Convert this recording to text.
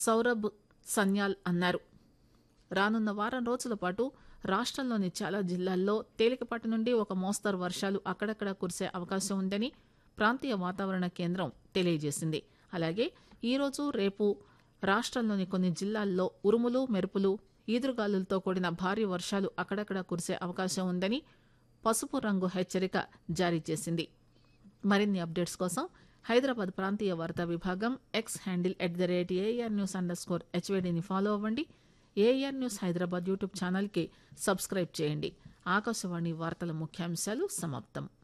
సౌరభ్ సన్యాల్ అన్నారు రానున్న వారం రోజుల పాటు రాష్టంలోని చాలా జిల్లాల్లో తేలికపాటి నుండి ఒక మోస్తరు వర్షాలు అక్కడక్కడ కురిసే అవకాశం ఉందని ప్రాంతీయ వాతావరణ కేంద్రం తెలియజేసింది అలాగే ఈరోజు రేపు రాష్టంలోని కొన్ని జిల్లాల్లో ఉరుములు మెరుపులు ఈదురుగాలులతో కూడిన భారీ వర్షాలు అక్కడక్కడ కురిసే అవకాశం ఉందని పసుపు రంగు హెచ్చరిక జారీ చేసింది మరిన్ని అప్డేట్స్ కోసం హైదరాబాద్ ప్రాంతీయ వార్తా విభాగం X handle at the rate AR news underscore స్కోర్ హెచ్వేడిని ఫాలో అవ్వండి ఏఆర్ న్యూస్ హైదరాబాద్ యూట్యూబ్ ఛానల్కి సబ్స్క్రైబ్ చేయండి ఆకాశవాణి వార్తల ముఖ్యాంశాలు సమాప్తం